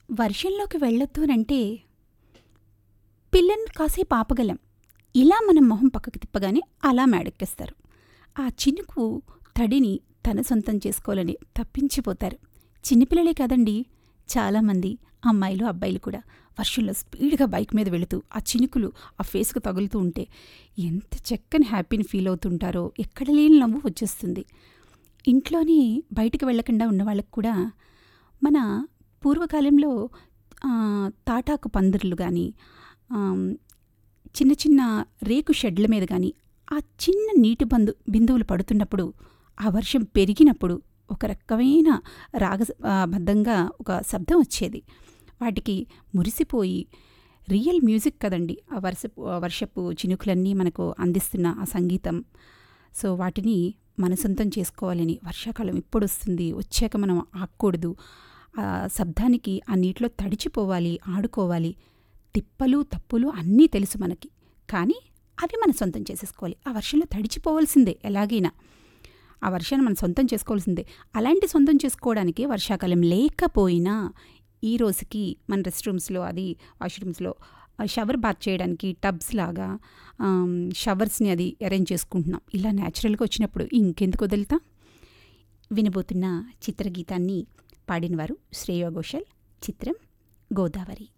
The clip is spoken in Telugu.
వర్షంలోకి వెళ్ళొద్దు అనంటే పిల్లని కాసేపు ఆపగలం ఇలా మనం మొహం పక్కకు తిప్పగానే అలా మేడెక్కేస్తారు ఆ చినుకు తడిని తన సొంతం చేసుకోవాలని తప్పించిపోతారు చిన్నపిల్లలే కాదండి చాలామంది అమ్మాయిలు అబ్బాయిలు కూడా వర్షంలో స్పీడ్గా బైక్ మీద వెళుతూ ఆ చినుకులు ఆ ఫేస్కు తగులుతూ ఉంటే ఎంత చక్కని హ్యాపీని ఫీల్ అవుతుంటారో ఎక్కడ లేని నవ్వు వచ్చేస్తుంది ఇంట్లోనే బయటికి వెళ్ళకుండా ఉన్న వాళ్ళకు కూడా మన పూర్వకాలంలో ఆ, తాటాకు పందిర్లు కానీ చిన్న చిన్న రేకు షెడ్ల మీద కానీ ఆ చిన్న నీటి బందు బిందువులు పడుతున్నప్పుడు ఆ వర్షం పెరిగినప్పుడు ఒక రకమైన రాగ ఆ, బద్ధంగా ఒక శబ్దం వచ్చేది వాటికి మురిసిపోయి రియల్ మ్యూజిక్ కదండి ఆ వర్షపు ఆ వర్షపు చినుకులన్నీ మనకు అందిస్తున్న ఆ సంగీతం సో వాటిని మన సొంతం చేసుకోవాలని వర్షాకాలం ఇప్పుడు వస్తుంది వచ్చాక మనం ఆగకూడదు ఆ శబ్దానికి ఆ నీటిలో తడిచిపోవాలి ఆడుకోవాలి తిప్పలు తప్పులు అన్నీ తెలుసు మనకి కానీ అవి మన సొంతం చేసేసుకోవాలి ఆ వర్షంలో తడిచిపోవాల్సిందే ఎలాగైనా ఆ వర్షాన్ని మనం సొంతం చేసుకోవాల్సిందే అలాంటి సొంతం చేసుకోవడానికి వర్షాకాలం లేకపోయినా ఈ రోజుకి మన రెస్ట్ రూమ్స్లో అది వాష్రూమ్స్లో షవర్ బాత్ చేయడానికి టబ్స్ లాగా ఆమ్, షవర్స్ని అది అరేంజ్ చేసుకుంటున్నాం ఇలా న్యాచురల్గా వచ్చినప్పుడు ఇంకెందుకు వదులుతాం వినబోతున్న చిత్రగీతాన్ని పాడినవారు శ్రేయా ఘోషల్ చిత్రం గోదావరి